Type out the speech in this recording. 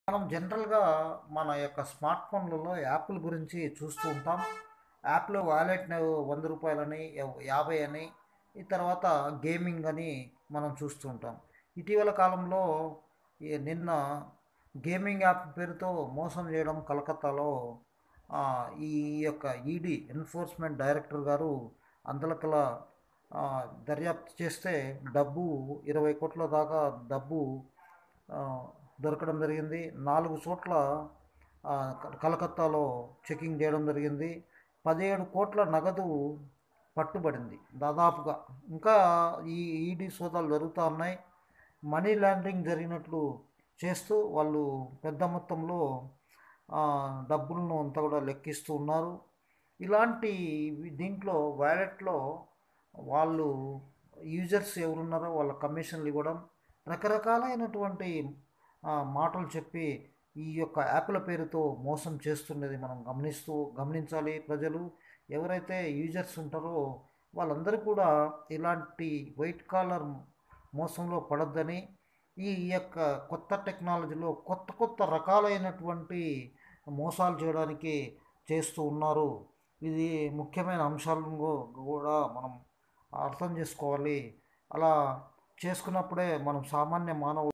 మనం జనరల్‌గా మన యొక్క స్మార్ట్ ఫోన్‌లలో యాప్‌ల గురించి చూస్తూ ఉంటాం. యాప్‌లో వాలెట్ రూ. 100 అని, యవ్ 50 అని, ఈ తర్వాత గేమింగ్ అని మనం చూస్తూ ఉంటాం. ఇటీవల కాలంలో ఈ నిన్న గేమింగ్ యాప్ పేరుతో మోసం చేయడం కలకత్తాలో ఆహ్, ఈ యొక్క ఈడీ ఎన్ఫోర్స్‌మెంట్ డైరెక్టర్ గారు అందలకల ఆహ్, దర్యాప్తు చేస్తే డబ్బు 20,00,00,000 దాకా డబ్బు ఆహ్, దొరకడం జరిగింది. 4 చోట్ల ఆహ్, క కలకత్తాలో చెకింగ్ చేయడం జరిగింది. 17,00,00,000 నగదు పట్టుబడింది దాదాపుగా. ఇంకా ఈ ఈడీ సోదాలు జరుగుతా ఉన్నాయి. మనీ లాండరింగ్ జరిగినట్లు చేస్తూ వాళ్ళు పెద్ద మొత్తంలో ఆహ్, డబ్బులను అంతా కూడా లెక్కిస్తూ ఉన్నారు. ఇలాంటి దీంట్లో వాలెట్‌లో వాళ్ళు యూజర్స్ ఎవరున్నారో వాళ్ళకి కమిషన్‌లు ఇవ్వడం, రకరకాలైనటువంటి ఆహ్, మాటలు చెప్పి ఈ యొక్క యాప్‌ల పేరుతో మోసం చేస్తున్నది మనం గమనిస్తూ గమనించాలి ప్రజలు. ఎవరైతే యూజర్స్ ఉంటారో వాళ్ళందరూ కూడా ఇలాంటి వైట్ కాలర్ మోసంలో పడొద్దని, ఈ యొక్క కొత్త టెక్నాలజీలో కొత్త కొత్త రకాలైనటువంటి మోసాలు చేయడానికి చేస్తూ ఉన్నారు. ఇది ముఖ్యమైన అంశాలను గు కూడా మనం అర్థం చేసుకోవాలి. అలా చేసుకున్నప్పుడే మనం సామాన్య మానవుడు